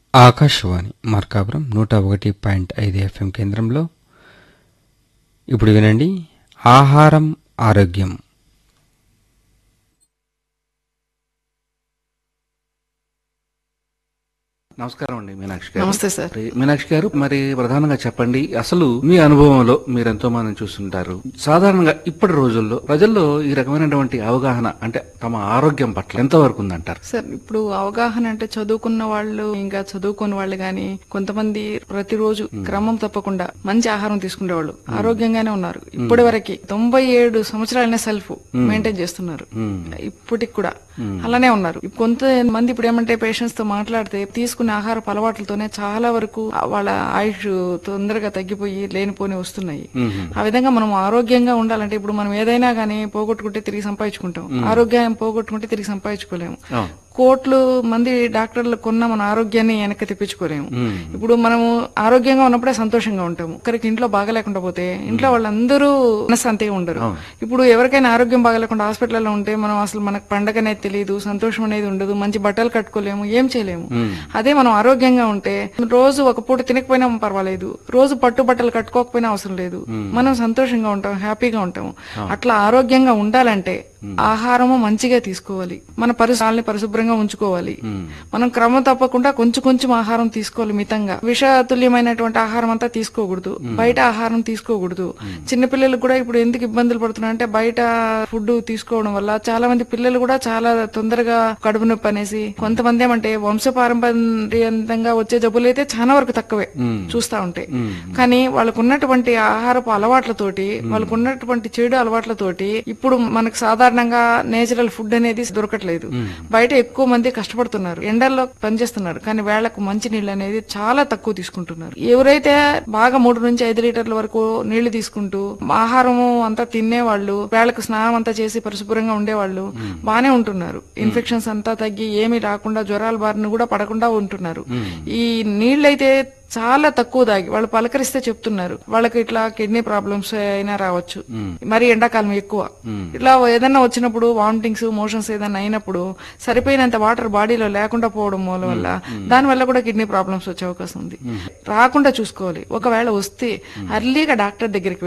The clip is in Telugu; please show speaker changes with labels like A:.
A: ఆకాశవాణి మార్కాపురం నూట ఒకటి పాయింట్ ఐదు ఎఫ్ఎం కేంద్రంలో ఇప్పుడు వినండి ఆహారం ఆరోగ్యం
B: నమస్కారం అండి మీనాక్షి గారు
C: నమస్తే సార్
B: మరి మీనాక్షి గారు మరి ప్రధానంగా చెప్పండి అసలు మీ అనుభవంలో మీరు ఎంతో మందిని చూస్తుంటారు సాధారణంగా ఇప్పటి రోజుల్లో ప్రజల్లో ఈ రకమైనటువంటి అవగాహన అంటే తమ ఆరోగ్యం పట్ల ఎంతవరకు ఉందంటారు
C: సార్ ఇప్పుడు అవగాహన అంటే చదువుకున్న వాళ్ళు ఇంకా చదువుకున్న వాళ్ళు గాని కొంతమంది ప్రతిరోజు క్రమం తప్పకుండా మంచి ఆహారం తీసుకునేవాళ్ళు ఆరోగ్యంగానే ఉన్నారు ఇప్పటి వరకు తొంభై ఏడు సంవత్సరాలనే సెల్ఫ్ మెయింటైన్ చేస్తున్నారు ఇప్పటికి కూడా అలానే ఉన్నారు కొంతమంది ఇప్పుడు ఏమంటే పేషెంట్స్ తో మాట్లాడితే తీసుకునే ఆహారపు అలవాట్లతోనే చాలా వరకు వాళ్ళ ఆయుష్ తొందరగా తగ్గిపోయి లేనిపోని వస్తున్నాయి ఆ విధంగా మనం ఆరోగ్యంగా ఉండాలంటే ఇప్పుడు మనం ఏదైనా గానీ పోగొట్టుకుంటే తిరిగి సంపాదించుకుంటాం ఆరోగ్యం పోగొట్టుకుంటే తిరిగి సంపాదించుకోలేము
B: అవును.
C: కోట్లు మంది డాక్టర్లు కొన్న మన ఆరోగ్యాన్ని వెనక్కి తెప్పించుకోలేము ఇప్పుడు మనము ఆరోగ్యంగా ఉన్నప్పుడే సంతోషంగా ఉంటాము ఒకరికి ఇంట్లో బాగలేకుండా పోతే ఇంట్లో వాళ్ళందరూ మనశ్శాంతిగా ఉండరు ఇప్పుడు ఎవరికైనా ఆరోగ్యం బాగలేకుండా హాస్పిటల్లో ఉంటే మనం అసలు మనకు పండగ అనేది తెలియదు సంతోషం అనేది ఉండదు మంచి బట్టలు కట్టుకోలేము ఏం చేయలేము అదే మనం ఆరోగ్యంగా ఉంటే రోజు ఒక పూట తినకపోయినా పర్వాలేదు రోజు పట్టు బట్టలు కట్టుకోకపోయినా అవసరం లేదు మనం సంతోషంగా ఉంటాం హ్యాపీగా ఉంటాము అట్లా ఆరోగ్యంగా ఉండాలంటే ఆహారము మంచిగా తీసుకోవాలి మన పరిసరాలని పరిశుభ్రంగా ఉంచుకోవాలి మనం క్రమం తప్పకుండా కొంచెం కొంచెం ఆహారం తీసుకోవాలి మితంగా విషతుల్యమైనటువంటి ఆహారం అంతా తీసుకోకూడదు బయట ఆహారం తీసుకోకూడదు చిన్నపిల్లలకు కూడా ఇప్పుడు ఎందుకు ఇబ్బందులు పడుతున్నా అంటే బయట ఫుడ్ తీసుకోవడం వల్ల చాలా మంది పిల్లలు కూడా చాలా తొందరగా కడుపు నొప్పి అనేసి కొంతమంది ఏమంటే వంశపారంపర్యంగా వచ్చే జబ్బులు అయితే చాలా వరకు తక్కువే చూస్తా ఉంటే కానీ వాళ్ళకు ఉన్నటువంటి ఆహారపు అలవాట్లతోటి వాళ్ళకు ఉన్నటువంటి చెడు అలవాట్లతోటి ఇప్పుడు మనకు సాధారణంగా నేచురల్ ఫుడ్ అనేది దొరకట్లేదు బయట ఎక్కువ మంది కష్టపడుతున్నారు ఎండల్లో పనిచేస్తున్నారు కానీ వేళ్లకు మంచి నీళ్ళు అనేది చాలా తక్కువ తీసుకుంటున్నారు ఎవరైతే బాగా మూడు నుంచి ఐదు లీటర్ల వరకు నీళ్లు తీసుకుంటూ ఆహారము అంతా తినేవాళ్ళు వేళ్లకు స్నానం అంతా చేసి పరిశుభ్రంగా ఉండేవాళ్ళు బానే ఉంటున్నారు ఇన్ఫెక్షన్స్ అంతా తగ్గి ఏమీ రాకుండా జ్వరాల బారిన కూడా పడకుండా ఉంటున్నారు ఈ నీళ్ళైతే చాలా తక్కువ తాగి వాళ్ళు పలకరిస్తే చెప్తున్నారు వాళ్ళకి ఇట్లా కిడ్నీ ప్రాబ్లమ్స్ అయినా రావచ్చు మరి ఎండాకాలం ఎక్కువ ఇట్లా ఏదైనా వచ్చినప్పుడు వామిటింగ్స్ మోషన్స్ ఏదైనా అయినప్పుడు సరిపోయినంత వాటర్ బాడీలో లేకుండా పోవడం మూలం వల్ల దాని వల్ల కూడా కిడ్నీ ప్రాబ్లమ్స్ వచ్చే అవకాశం ఉంది రాకుండా చూసుకోవాలి ఒకవేళ వస్తే అర్లీగా డాక్టర్ దగ్గరికి